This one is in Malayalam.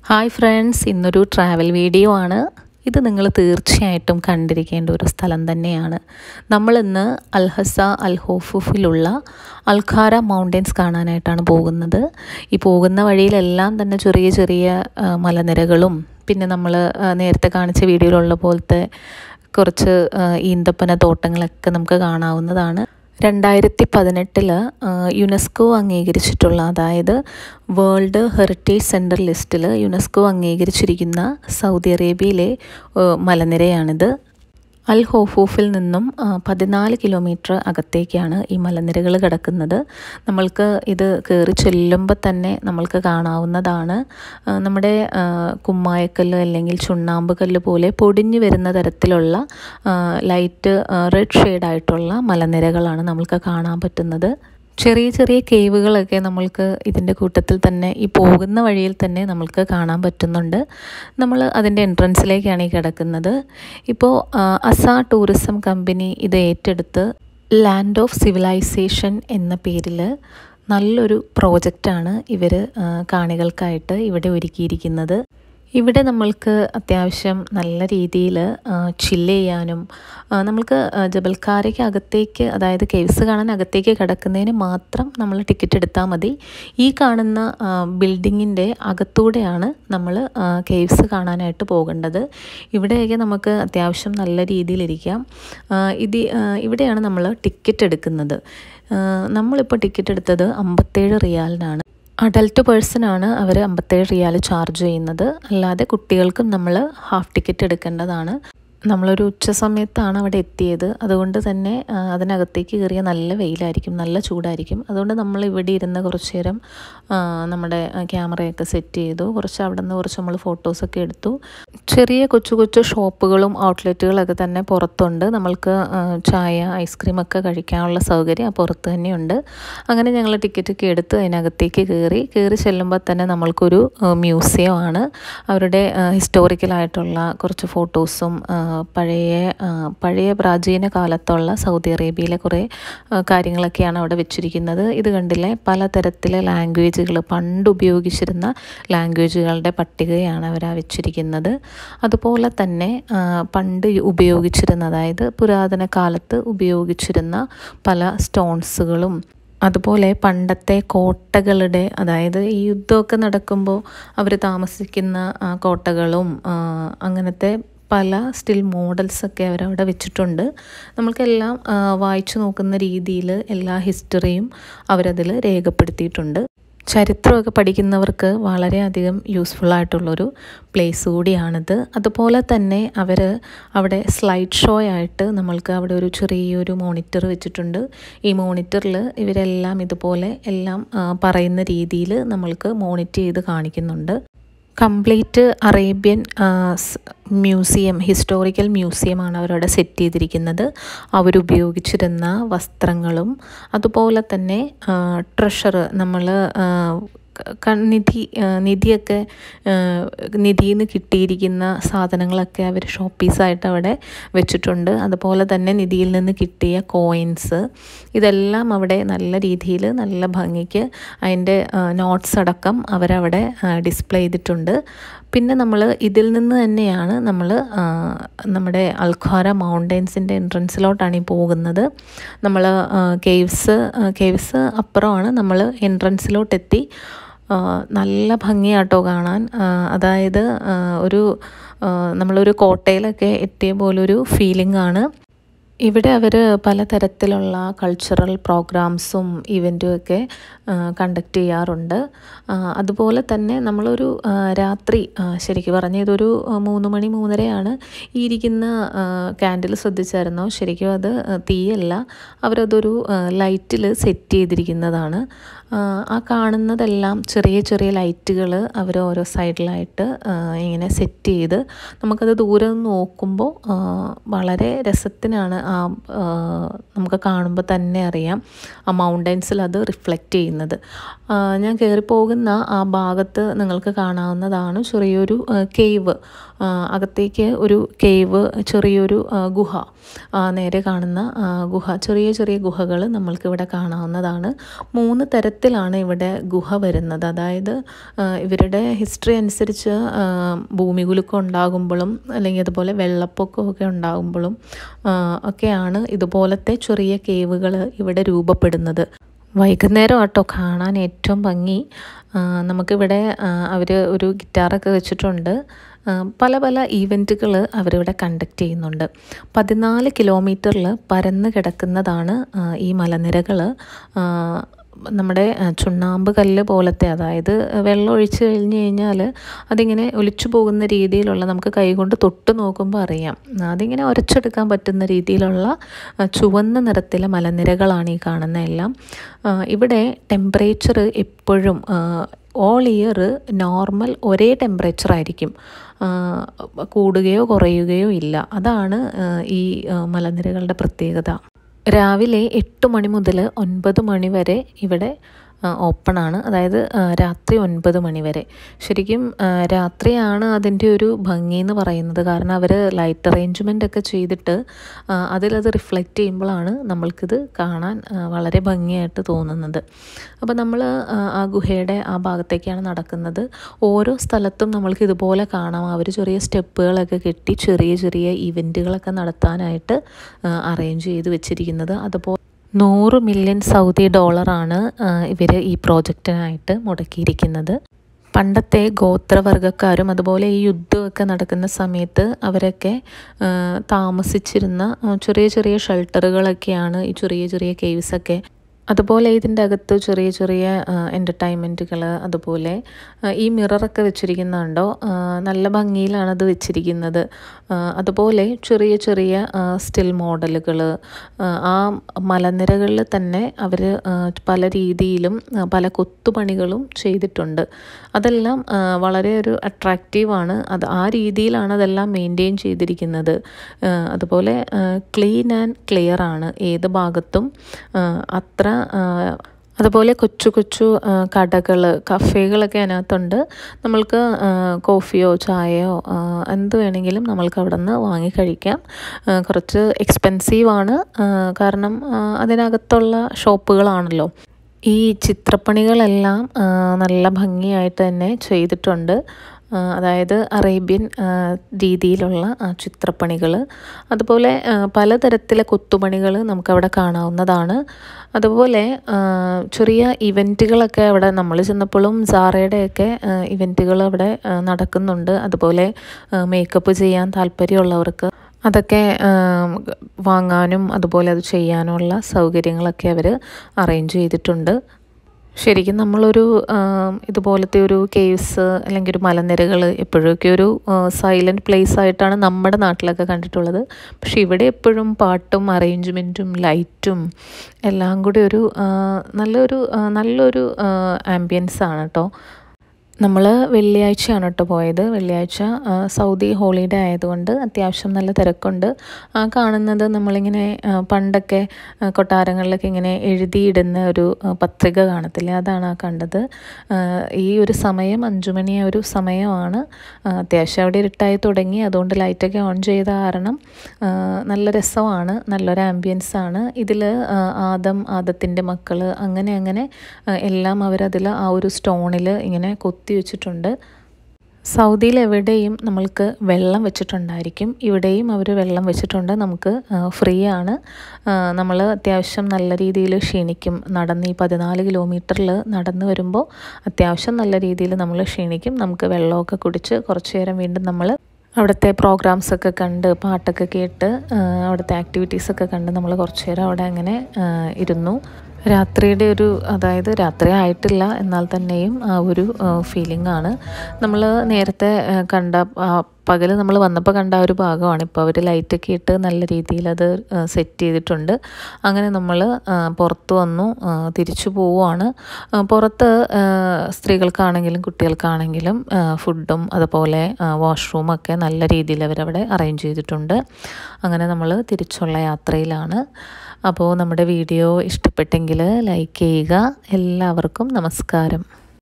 ഹായ് ഫ്രണ്ട്സ് ഇന്നൊരു ട്രാവൽ വീഡിയോ ആണ് ഇത് നിങ്ങൾ തീർച്ചയായിട്ടും കണ്ടിരിക്കേണ്ട ഒരു സ്ഥലം തന്നെയാണ് നമ്മളിന്ന് അൽഹസ അൽ ഹോഫുഫിലുള്ള അൽഖാര മൗണ്ടൻസ് കാണാനായിട്ടാണ് പോകുന്നത് ഈ പോകുന്ന വഴിയിലെല്ലാം തന്നെ ചെറിയ ചെറിയ ആ, മലനിരകളും പിന്നെ നമ്മൾ നേരത്തെ കാണിച്ച വീഡിയോയിലുള്ള പോലത്തെ കുറച്ച് ആ, ഈന്തപ്പന തോട്ടങ്ങളൊക്കെ നമുക്ക് കാണാവുന്നതാണ് രണ്ടായിരത്തി പതിനെട്ടില് യുനെസ്കോ അംഗീകരിച്ചിട്ടുള്ള അതായത് വേൾഡ് ഹെറിറ്റേജ് സെൻറ്റർ ലിസ്റ്റിൽ യുനെസ്കോ അംഗീകരിച്ചിരിക്കുന്ന സൗദി അറേബ്യയിലെ ഏഹ്, മലനിരയാണിത് അൽ ഹോഫൂഫിൽ നിന്നും ആ, പതിനാല് കിലോമീറ്റർ അകത്തേക്കാണ് ഈ മലനിരകൾ കിടക്കുന്നത് നമ്മൾക്ക് ഇത് കയറി ചെല്ലുമ്പോൾ തന്നെ നമ്മൾക്ക് കാണാവുന്നതാണ് ആ, നമ്മുടെ ആ, കുമ്മായക്കല്ല് അല്ലെങ്കിൽ ചുണ്ണാമ്പ് കല്ല് പോലെ പൊടിഞ്ഞു വരുന്ന തരത്തിലുള്ള ആ, ലൈറ്റ് ആ, റെഡ് ഷെയ്ഡായിട്ടുള്ള മലനിരകളാണ് നമ്മൾക്ക് കാണാൻ പറ്റുന്നത് ചെറിയ ചെറിയ കേവുകളൊക്കെ നമ്മൾക്ക് ഇതിൻ്റെ കൂട്ടത്തിൽ തന്നെ ഈ പോകുന്ന വഴിയിൽ തന്നെ നമ്മൾക്ക് കാണാൻ പറ്റുന്നുണ്ട് നമ്മൾ അതിൻ്റെ എൻട്രൻസിലേക്കാണ് ഈ കിടക്കുന്നത് ഇപ്പോൾ ആ, അസ ടൂറിസം കമ്പനി ഇത് ഏറ്റെടുത്ത് ലാൻഡ് ഓഫ് സിവിലൈസേഷൻ എന്ന പേരിൽ നല്ലൊരു പ്രോജക്റ്റാണ് ഇവർ കാണികൾക്കായിട്ട് ഇവിടെ ഒരുക്കിയിരിക്കുന്നത് ഇവിടെ നമ്മൾക്ക് അത്യാവശ്യം നല്ല രീതിയിൽ ചില്ല് ചെയ്യാനും ആ, നമ്മൾക്ക് ആ, ജബൽക്കാരയ്ക്ക് അകത്തേക്ക് അതായത് കേവ്സ് കാണാൻ അകത്തേക്ക് കിടക്കുന്നതിന് മാത്രം നമ്മൾ ടിക്കറ്റ് എടുത്താൽ മതി ഈ കാണുന്ന ബിൽഡിങ്ങിൻ്റെ അകത്തൂടെയാണ് നമ്മൾ കേവ്സ് കാണാനായിട്ട് പോകേണ്ടത് ഇവിടെയൊക്കെ നമുക്ക് അത്യാവശ്യം നല്ല രീതിയിലിരിക്കാം ആ, ഇത് ആ, ഇവിടെയാണ് നമ്മൾ ടിക്കറ്റ് എടുക്കുന്നത് ആ, നമ്മളിപ്പോൾ ടിക്കറ്റ് എടുത്തത് അമ്പത്തേഴ് റിയാലിനാണ് അഡൽട്ട് പേഴ്സണാണ് അവർ അമ്പത്തേഴ് റിയാൽ ചാർജ് ചെയ്യുന്നത് അല്ലാതെ കുട്ടികൾക്കും നമ്മൾ ഹാഫ് ടിക്കറ്റ് എടുക്കേണ്ടതാണ് നമ്മളൊരു ഉച്ച സമയത്താണ് അവിടെ എത്തിയത് അതുകൊണ്ട് തന്നെ ആ, അതിനകത്തേക്ക് കയറിയ നല്ല വെയിലായിരിക്കും നല്ല ചൂടായിരിക്കും അതുകൊണ്ട് നമ്മൾ ഇവിടെ ഇരുന്ന് കുറച്ച് നേരം ആ, നമ്മുടെ ആ, ക്യാമറയൊക്കെ സെറ്റ് ചെയ്തു കുറച്ച് അവിടെ നിന്ന് കുറച്ച് നമ്മൾ ഫോട്ടോസൊക്കെ എടുത്തു ചെറിയ കൊച്ചു കൊച്ചു ഷോപ്പുകളും ഔട്ട്ലെറ്റുകളൊക്കെ തന്നെ പുറത്തുണ്ട് നമ്മൾക്ക് ആ, ചായ ഐസ്ക്രീമൊക്കെ കഴിക്കാനുള്ള സൗകര്യം ആ പുറത്ത് തന്നെയുണ്ട് അങ്ങനെ ഞങ്ങൾ ടിക്കറ്റൊക്കെ എടുത്ത് അതിനകത്തേക്ക് കയറി കയറി ചെല്ലുമ്പോൾ തന്നെ നമ്മൾക്കൊരു മ്യൂസിയം ആണ് അവരുടെ ഹിസ്റ്റോറിക്കലായിട്ടുള്ള കുറച്ച് ഫോട്ടോസും ആ, പഴയ ആ, പഴയ പ്രാചീന കാലത്തുള്ള സൗദി അറേബ്യയിലെ കുറേ ആ, കാര്യങ്ങളൊക്കെയാണ് അവിടെ വെച്ചിരിക്കുന്നത് ഇത് കണ്ടില്ലേ പലതരത്തിലെ ലാംഗ്വേജുകൾ പണ്ട് ഉപയോഗിച്ചിരുന്ന ലാംഗ്വേജുകളുടെ പട്ടികയാണ് അവർ വെച്ചിരിക്കുന്നത് അതുപോലെ തന്നെ ആ, പണ്ട് ഉപയോഗിച്ചിരുന്ന അതായത് പുരാതന കാലത്ത് ഉപയോഗിച്ചിരുന്ന പല സ്റ്റോൺസുകളും അതുപോലെ പണ്ടത്തെ കോട്ടകളുടെ അതായത് ഈ യുദ്ധമൊക്കെ നടക്കുമ്പോൾ അവർ താമസിക്കുന്ന ആ, കോട്ടകളും ആ, അങ്ങനത്തെ പല സ്റ്റിൽ മോഡൽസൊക്കെ അവരവിടെ വെച്ചിട്ടുണ്ട് നമ്മൾക്കെല്ലാം ആ, വായിച്ചു നോക്കുന്ന രീതിയിൽ എല്ലാ ഹിസ്റ്ററിയും അവരതിൽ രേഖപ്പെടുത്തിയിട്ടുണ്ട് ചരിത്രമൊക്കെ പഠിക്കുന്നവർക്ക് വളരെയധികം യൂസ്ഫുൾ ആയിട്ടുള്ളൊരു പ്ലേസ് കൂടിയാണിത് അതുപോലെ തന്നെ അവർ അവിടെ സ്ലൈഡ് ഷോ ആയിട്ട് നമ്മൾക്ക് അവിടെ ഒരു ചെറിയൊരു മോണിറ്റർ വെച്ചിട്ടുണ്ട് ഈ മോണിറ്ററിൽ ഇവരെല്ലാം ഇതുപോലെ എല്ലാം ആ, പറയുന്ന രീതിയിൽ നമ്മൾക്ക് മോണിറ്റർ ചെയ്ത് കാണിക്കുന്നുണ്ട് കംപ്ലീറ്റ് അറേബ്യൻ ആ, സ് മ്യൂസിയം ഹിസ്റ്റോറിക്കൽ മ്യൂസിയമാണ് അവരവിടെ സെറ്റ് ചെയ്തിരിക്കുന്നത് അവരുപയോഗിച്ചിരുന്ന വസ്ത്രങ്ങളും അതുപോലെ തന്നെ ട്രഷർ നമ്മൾ നിധി ആ, നിധിയൊക്കെ ആ, നിധിയിൽ നിന്ന് കിട്ടിയിരിക്കുന്ന സാധനങ്ങളൊക്കെ അവർ ഷോപ്പ് പീസായിട്ട് അവിടെ വെച്ചിട്ടുണ്ട് അതുപോലെ തന്നെ നിധിയിൽ നിന്ന് കിട്ടിയ കോയിൻസ് ഇതെല്ലാം അവിടെ നല്ല രീതിയിൽ നല്ല ഭംഗിക്ക് അതിൻ്റെ നോട്ട്സ് അടക്കം അവരവിടെ ഡിസ്പ്ലേ ചെയ്തിട്ടുണ്ട് പിന്നെ നമ്മൾ ഇതിൽ നിന്ന് തന്നെയാണ് നമ്മൾ നമ്മുടെ അൽഖാര മൗണ്ടൻസിൻ്റെ എൻട്രൻസിലോട്ടാണ് ഈ പോകുന്നത് നമ്മൾ കേവ്സ് കേവ്സ് അപ്പുറമാണ് നമ്മൾ എൻട്രൻസിലോട്ടെത്തി ആ, നല്ല ഭംഗിയാട്ടോ കാണാൻ ആ, അതായത് ആ, ഒരു ആ, നമ്മളൊരു കോട്ടയിലൊക്കെ എത്തിയ പോലൊരു ഫീലിംഗ് ആണ് ഇവിടെ അവർ പലതരത്തിലുള്ള കൾച്ചറൽ പ്രോഗ്രാംസും ഇവൻറ്റും ഒക്കെ കണ്ടക്ട് ചെയ്യാറുണ്ട് ആ, അതുപോലെ തന്നെ നമ്മളൊരു ആ, രാത്രി ആ, ശരിക്കും പറഞ്ഞാൽ ഇതൊരു ആ, മൂന്ന് മണി മൂന്നരയാണ് ഈ ഇരിക്കുന്ന ക്യാൻഡിൽ ശ്രദ്ധിച്ചായിരുന്നോ ശരിക്കും അത് ആ, തീയല്ല അവരതൊരു ലൈറ്റിൽ സെറ്റ് ചെയ്തിരിക്കുന്നതാണ് ആ, ആ കാണുന്നതെല്ലാം ചെറിയ ചെറിയ ലൈറ്റുകൾ അവർ ഓരോ സൈഡിലായിട്ട് ആ, ഇങ്ങനെ സെറ്റ് ചെയ്ത് നമുക്കത് ദൂരെ നിന്ന് നോക്കുമ്പോൾ ആ, വളരെ രസത്തിനാണ് ആ ആ, നമുക്ക് കാണുമ്പോൾ തന്നെ അറിയാം ആ മൗണ്ടൻസിൽ അത് റിഫ്ലക്റ്റ് ചെയ്യുന്നത് ആ, ഞാൻ കയറിപ്പോകുന്ന ആ ഭാഗത്ത് നിങ്ങൾക്ക് കാണാവുന്നതാണ് ചെറിയൊരു കേവ് അകത്തേക്ക് ഒരു കേവ് ചെറിയൊരു ആ, ഗുഹ ആ, നേരെ കാണുന്ന ആ, ഗുഹ ചെറിയ ചെറിയ ഗുഹകൾ നമ്മൾക്കിവിടെ കാണാവുന്നതാണ് മൂന്ന് തരത്തിൽ തരത്തിലാണ് ഇവിടെ ഗുഹ വരുന്നത് അതായത് ഇവരുടെ ഹിസ്റ്ററി അനുസരിച്ച് ഭൂമികുലുക്കം ഉണ്ടാകുമ്പോഴും അല്ലെങ്കിൽ അതുപോലെ വെള്ളപ്പൊക്കമൊക്കെ ഉണ്ടാകുമ്പോഴും ഒക്കെയാണ് ഇതുപോലത്തെ ചെറിയ കേവുകൾ ഇവിടെ രൂപപ്പെടുന്നത് വൈകുന്നേരം ആട്ടോ കാണാൻ ഏറ്റവും ഭംഗി നമുക്കിവിടെ അവർ ഒരു ഗിറ്റാറൊക്കെ വെച്ചിട്ടുണ്ട് പല പല ഈവൻറ്റുകൾ അവരിവിടെ കണ്ടക്ട് ചെയ്യുന്നുണ്ട് പതിനാല് കിലോമീറ്ററിൽ പരന്ന് കിടക്കുന്നതാണ് ഈ മലനിരകൾ നമ്മുടെ ചുണ്ണാമ്പ് കല്ല് പോലത്തെ അതായത് വെള്ളം ഒഴിച്ച് കഴിഞ്ഞ് കഴിഞ്ഞാൽ അതിങ്ങനെ ഒലിച്ചു പോകുന്ന രീതിയിലുള്ള നമുക്ക് കൈകൊണ്ട് തൊട്ട് നോക്കുമ്പോൾ അറിയാം അതിങ്ങനെ ഉരച്ചെടുക്കാൻ പറ്റുന്ന രീതിയിലുള്ള ചുവന്ന നിറത്തിലെ മലനിരകളാണ് ഈ കാണുന്ന എല്ലാം ഇവിടെ ടെമ്പറേച്ചർ എപ്പോഴും ഓൾ ഇയർ നോർമൽ ഒരേ ടെമ്പറേച്ചർ ആയിരിക്കും കൂടുകയോ കുറയുകയോ ഇല്ല അതാണ് ഈ മലനിരകളുടെ പ്രത്യേകത രാവിലെ എട്ട് മണി മുതൽ ഒൻപത് മണി വരെ ഇവിടെ ഓപ്പണാണ് അതായത് രാത്രി ഒൻപത് മണി വരെ ശരിക്കും രാത്രിയാണ് അതിൻ്റെ ഒരു ഭംഗി എന്ന് പറയുന്നത് കാരണം അവർ ലൈറ്റ് അറേഞ്ച്മെൻ്റ് ഒക്കെ ചെയ്തിട്ട് അതിലത് റിഫ്ലക്റ്റ് ചെയ്യുമ്പോഴാണ് നമ്മൾക്കിത് കാണാൻ വളരെ ഭംഗിയായിട്ട് തോന്നുന്നത് അപ്പോൾ നമ്മൾ ആ ഗുഹയുടെ ആ ഭാഗത്തേക്കാണ് നടക്കുന്നത് ഓരോ സ്ഥലത്തും നമ്മൾക്ക് ഇതുപോലെ കാണാം അവർ ചെറിയ സ്റ്റെപ്പുകളൊക്കെ കെട്ടി ചെറിയ ചെറിയ ഇവൻറ്റുകളൊക്കെ നടത്താനായിട്ട് അറേഞ്ച് ചെയ്ത് വെച്ചിരിക്കുന്നത് അതുപോലെ നൂറ് മില്യൺ സൗദി ഡോളറാണ് ഇവർ ഈ പ്രോജക്റ്റിനായിട്ട് മുടക്കിയിരിക്കുന്നത് പണ്ടത്തെ ഗോത്രവർഗക്കാരും അതുപോലെ ഈ യുദ്ധമൊക്കെ നടക്കുന്ന സമയത്ത് അവരൊക്കെ താമസിച്ചിരുന്ന ചെറിയ ചെറിയ ഷെൽട്ടറുകളൊക്കെയാണ് ഈ ചെറിയ ചെറിയ കേവ്സൊക്കെ അതുപോലെ ഇതിൻ്റെ അകത്ത് ചെറിയ ചെറിയ എൻ്റർടൈൻമെൻറ്റുകൾ അതുപോലെ ഈ മിററൊക്കെ വെച്ചിരിക്കുന്നുണ്ടോ നല്ല ഭംഗിയിലാണ് അത് വെച്ചിരിക്കുന്നത് അതുപോലെ ചെറിയ ചെറിയ സ്റ്റിൽ മോഡലുകൾ ആ മലനിരകളിൽ തന്നെ അവർ പല രീതിയിലും പല കൊത്തുപണികളും ചെയ്തിട്ടുണ്ട് അതെല്ലാം വളരെ ഒരു അട്രാക്റ്റീവാണ് അത് ആ രീതിയിലാണ് അതെല്ലാം മെയിൻറ്റെയിൻ ചെയ്തിരിക്കുന്നത് അതുപോലെ ക്ലീൻ ആൻഡ് ക്ലിയർ ആണ് ഏത് ഭാഗത്തും അത്ര അതുപോലെ കൊച്ചു കൊച്ചു കടകൾ കഫേകളൊക്കെ അതിനകത്തുണ്ട് നമ്മൾക്ക് കോഫിയോ ചായയോ എന്ത് വേണമെങ്കിലും നമ്മൾക്ക് അവിടെ നിന്ന് വാങ്ങി കഴിക്കാം കുറച്ച് എക്സ്പെൻസീവാണ് കാരണം അതിനകത്തുള്ള ഷോപ്പുകളാണല്ലോ ഈ ചിത്രപ്പണികളെല്ലാം നല്ല ഭംഗിയായിട്ട് തന്നെ ചെയ്തിട്ടുണ്ട് അതായത് അറേബ്യൻ രീതിയിലുള്ള ചിത്രപ്പണികൾ അതുപോലെ പലതരത്തിലെ കൊത്തുപണികൾ നമുക്കവിടെ കാണാവുന്നതാണ് അതുപോലെ ചെറിയ ഇവൻറ്റുകളൊക്കെ അവിടെ നമ്മൾ ചെന്നപ്പോഴും സാറയുടെയൊക്കെ ഇവൻറ്റുകൾ അവിടെ നടക്കുന്നുണ്ട് അതുപോലെ മേക്കപ്പ് ചെയ്യാൻ താല്പര്യമുള്ളവർക്ക് അതൊക്കെ വാങ്ങാനും അതുപോലെ അത് ചെയ്യാനുമുള്ള സൗകര്യങ്ങളൊക്കെ അവർ അറേഞ്ച് ചെയ്തിട്ടുണ്ട് ശരിക്കും നമ്മളൊരു ഇതുപോലത്തെ ഒരു കേവ്സ് അല്ലെങ്കിൽ ഒരു മലനിരകൾ എപ്പോഴൊക്കെ ഒരു സൈലൻറ്റ് പ്ലേസ് ആയിട്ടാണ് നമ്മുടെ നാട്ടിലൊക്കെ കണ്ടിട്ടുള്ളത് പക്ഷെ ഇവിടെ എപ്പോഴും പാട്ടും അറേഞ്ച്മെൻറ്റും ലൈറ്റും എല്ലാം കൂടി ഒരു നല്ലൊരു നല്ലൊരു ആംബിയൻസ് ആണ് കേട്ടോ നമ്മൾ വെള്ളിയാഴ്ചയാണ് കേട്ടോ പോയത് വെള്ളിയാഴ്ച സൗദി ഹോളിഡേ ആയതുകൊണ്ട് അത്യാവശ്യം നല്ല തിരക്കുണ്ട് ആ കാണുന്നത് നമ്മളിങ്ങനെ പണ്ടൊക്കെ കൊട്ടാരങ്ങളിലൊക്കെ ഇങ്ങനെ എഴുതിയിടുന്ന ഒരു പത്രിക കാണത്തില്ലേ അതാണ് ആ കണ്ടത് ഈ ഒരു സമയം അഞ്ചു മണി ഒരു സമയമാണ് അത്യാവശ്യം അവിടെ ഇരുട്ടായി തുടങ്ങി അതുകൊണ്ട് ലൈറ്റൊക്കെ ഓൺ ചെയ്ത കാരണം നല്ല രസമാണ് നല്ലൊരു ആംബിയൻസ് ആണ് ഇതിൽ ആദം ആദത്തിൻ്റെ മക്കൾ അങ്ങനെ അങ്ങനെ എല്ലാം അവരതിൽ ആ ഒരു സ്റ്റോണിൽ ഇങ്ങനെ കൊത്തി വെച്ചിട്ടുണ്ട് സൗദിയിൽ എവിടെയും നമ്മൾക്ക് വെള്ളം വെച്ചിട്ടുണ്ടായിരിക്കും ഇവിടെയും അവർ വെള്ളം വെച്ചിട്ടുണ്ട് നമുക്ക് ഫ്രീ ആണ് നമ്മൾ അത്യാവശ്യം നല്ല രീതിയിൽ ക്ഷീണിക്കും നടന്ന് ഈ പതിനാല് കിലോമീറ്ററിൽ നടന്ന് വരുമ്പോൾ അത്യാവശ്യം നല്ല രീതിയിൽ നമ്മൾ ക്ഷീണിക്കും നമുക്ക് വെള്ളമൊക്കെ കുടിച്ച് കുറച്ച് നേരം വീണ്ടും നമ്മൾ അവിടുത്തെ പ്രോഗ്രാംസൊക്കെ കണ്ട് പാട്ടൊക്കെ കേട്ട് അവിടുത്തെ ആക്ടിവിറ്റീസൊക്കെ കണ്ട് നമ്മൾ കുറച്ച് നേരം അവിടെ അങ്ങനെ ഇരുന്നു രാത്രിയുടെ ഒരു അതായത് രാത്രി ആയിട്ടില്ല എന്നാൽ തന്നെയും ആ ഒരു ഫീലിംഗ് ആണ് നമ്മൾ നേരത്തെ കണ്ട പകൽ നമ്മൾ വന്നപ്പോൾ കണ്ട ഒരു ഭാഗമാണ് ഇപ്പോൾ അവർ ലൈറ്റൊക്കെ ഇട്ട് നല്ല രീതിയിൽ അത് സെറ്റ് ചെയ്തിട്ടുണ്ട് അങ്ങനെ നമ്മൾ പുറത്ത് വന്നു തിരിച്ചു പോവുകയാണ് പുറത്ത് സ്ത്രീകൾക്കാണെങ്കിലും കുട്ടികൾക്കാണെങ്കിലും ഫുഡും അതുപോലെ വാഷ്റൂമൊക്കെ നല്ല രീതിയിൽ അവരവിടെ അറേഞ്ച് ചെയ്തിട്ടുണ്ട് അങ്ങനെ നമ്മൾ തിരിച്ചുള്ള യാത്രയിലാണ് അപ്പോൾ നമ്മുടെ വീഡിയോ ഇഷ്ടപ്പെട്ടെങ്കിൽ ലൈക്ക് ചെയ്യുക എല്ലാവർക്കും നമസ്കാരം